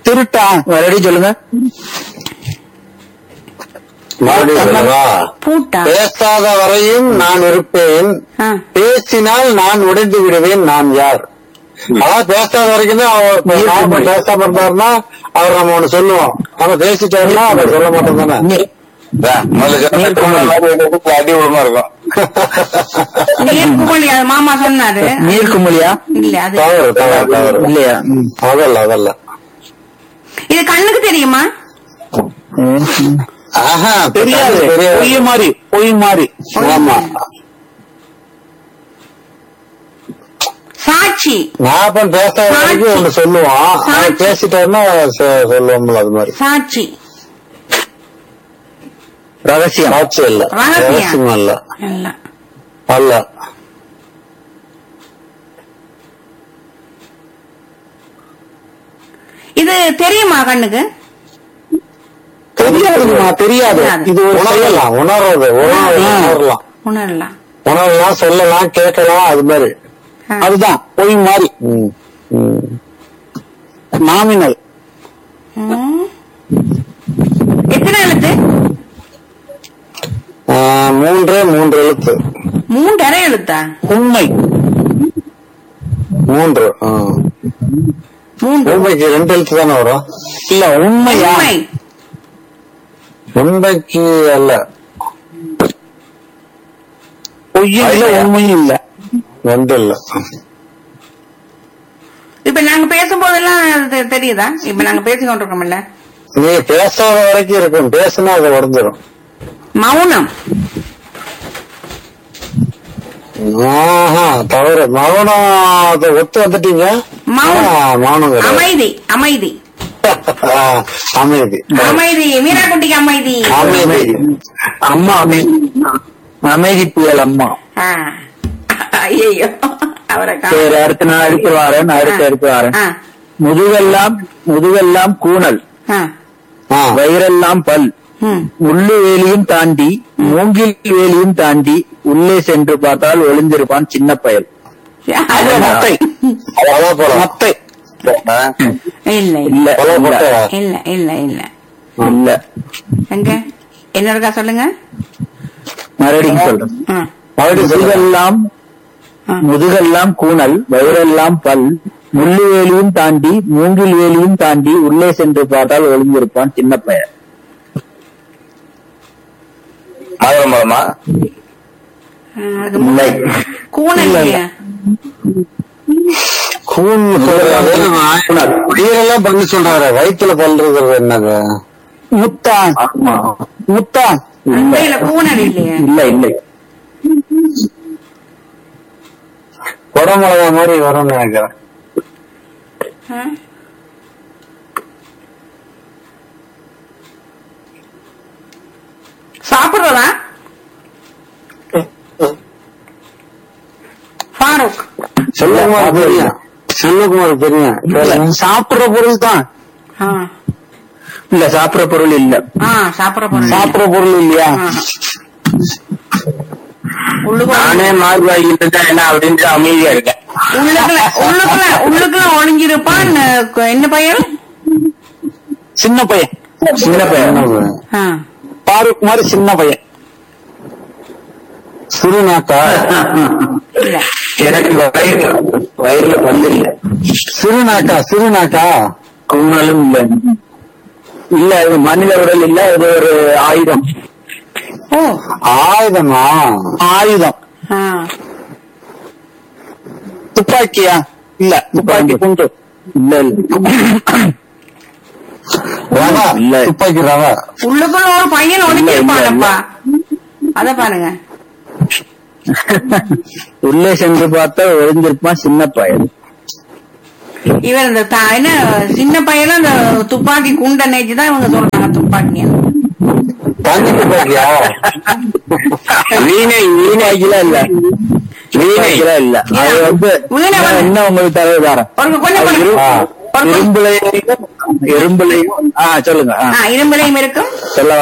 திருட்டா மறுபடியும் சொல்லுங்க மறுபடியும் சொல்லவா பூட்டா பேசாத வரையும் நான் இருப்பேன் ஆ. பேசினால் நான் உடைந்து விடுவேன் நான் யார் அதான் பேசாத வரைக்கும் தான் அவர் இப்ப நாம பேசாம இருந்தாருன்னா அவர் நம்ம ஒண்ணு சொல்லுவோம் ஆனா பேசிட்டாருன்னா அவர் சொல்ல மாட்டோம் தானே அடி விடமா இருக்கும் நீர்க்குமிழி அது மாமா சொன்னாரு நீர்க்குமிழியா இல்ல அது தவறு தவறு தவறு இல்லையா ம். அதல்ல அதல்ல இது கண்ணுக்கு தெரியுமா ஆஹா தெரியாது தெரியாது பொய் மாதிரி பொய் மாதிரி ஆமா சாட்சி நான் அப்ப பேசாத வரைக்கும் ஒண்ணு சொல்லுவோம் அவன் பேசிட்டாருன்னா சொ- சொல்லுவோம்ல அது மாதிரி சாட்சி ரகசியம் சாட்சி இல்ல ரகசியம். ரகசியம் அல்ல இல்ல அல்ல இது தெரியுமா கண்ணுக்கு தெரியாதுமா தெரியாது தெரியாது. இது ஒரு உணரலாம் உணர்றது உணர்வு உணரலாம் உணரலாம் உணரலாம் சொல்லலாம் கேட்கலாம் அது மாதிரி ஆ. அதுதான் பொய் மாதிரி ம், ம். நாமினல் ம். எத்தனை எழுத்து ஆ, மூன்றே மூன்று எழுத்து மூன்றரை எழுத்தா உண்மை மூன்று ஆ. மூன்று உண்மைக்கு ரெண்டு எழுத்து தானே வரும் இல்ல உண்மையா உண்மை உண்மைக்கு அல்ல பொய்யும் இல்ல உண்மையும் இல்ல ரெண்டு இல்ல இப்ப நாங்க பேசும்போதெல்லாம் அது தெரியுதா இப்ப நாங்க பேசிக்கொண்டு இருக்கோம்ல நீ பேசாத வரைக்கும் இருக்கும் பேசினா அது உடஞ்சிரும் மௌனம் ஆஹா தவறு மௌனம் அதை ஒத்து வந்துட்டீங்க மௌனம். ஆ, மௌனம் கிடையாது. அமைதி அமைதி ஆ, அமைதி அமைதி மீரா குட்டிக்கு அமைதி அமைதி அம்மா அமை- அமைதி புயல் அம்மா ஆ. ஐயையோ அவரை கா- சரி அடுத்து நான் அடுத்து வரேன் அடுத்து அடுத்து வரேன் ஆ, முதுகெல்லாம் முதுகெல்லாம் கூணல் ஆ. ஆ, வயிறெல்லாம் பல் ம். முள்ளு வேலியும் தாண்டி மூங்கில் வேலியும் தாண்டி உள்ளே சென்று பார்த்தால் ஒளிந்திருப்பான் சின்ன பயல் அது மத்தை அவ்வளவுதான் போலாம். மத்தை ஆ, இல்ல இல்ல இல்ல கொலை இல்ல போட்டா? இல்ல இல்ல இல்ல இல்ல எங்க என்ன இருக்கா சொல்லுங்க மறுபடியும் சொல்றேன் ஆ, மறுபடியும் சொல்லுங்க. முதுகெல்லாம் ஆ. முதுகெல்லாம் கூணல் வயிறெல்லாம் பல் முள்ளு வேலியும் தாண்டி மூங்கில் வேலியும் தாண்டி உள்ளே சென்று பார்த்தால் ஒளிந்திருப்பான் சின்ன பையன் ஆயிரமா ஆ, அது இல்லை கூணல் இல்லையா கூன் சொல்றாரு உயிரெல்லாம் பண்ணி சொல்றாரு வயிற்றுல பல்றது என்னது முத்தான் முத்தான் அண்டையில கூணல் இல்லையா இல்ல இல்லை குடமிளகா மாதிரி வரும்னு நினைக்கிறேன் ஆ? சாப்பிடுறதா ஃபாரூக் செல்லகுமார் தெரியும் செல்லகுமார் தெரியும் சாப்பிடுற பொருள் தான் ஆ இல்ல சாப்பிடுற பொருள் இல்ல ஆ சாப்பிடுற பொருள் சாப்பிடுற பொருள் இல்லையா உள்ளுக்குள்ள மார்வாயில் என்ன அப்படின்ட்டு அமைதியா இருக்கேன் உள்ளுக்குள்ள உள்ளுக்குள்ள உள்ளுக்குள்ள ஒளிஞ்சிருப்பான் அஹ், என்ன பையன் சின்ன பையன் சின்ன பையன் ஆ. பாருக் மாதிரி சின்ன பையன் சிறுநாக்கா இல்ல எனக்கு வயிறு வயிறுல பல்லு இல்ல சிறுநாக்கா சிறுநாக்கா குணலும் இல்ல இல்ல இது மனித உடல் இல்ல இது ஒரு ஆயுதம் ஓ ஆயுதமா ஆயுதம் ஆ. துப்பாக்கியா இல்ல துப்பாக்கி குண்டு இல்ல இல்ல ரவா இல்ல. துப்பாக்கி ரவா உள்ளுக்குள்ள ஒரு பையன் ஒளிஞ்சிருப்பானப்பா அத பாருங்க உள்ளே சென்று பார்த்தா ஒளிஞ்சிருப்பான் சின்ன பையன் இவர் இந்த த- என்ன சின்ன பையனும் அந்த துப்பாக்கி குண்ட நேச்சு தான் இவங்க சொல்றாங்க துப்பாக்கி தண்ணி துப்பாக்கியா வீணை வீணைக்கெல்லாம் இல்ல வீணைக்கெல்லாம் இல்ல அது வந்து வீணை வந்து- என்ன உங்களுக்கு தரவு தரேன் ஒரு கொஞ்சம் அது இரு- ஆ. ஒரு- இரும்புலையும் இரும்புலையும் ஆ சொல்லுங்க ஆ, ஆ, இரும்புலையும் இருக்கும் சொல்ல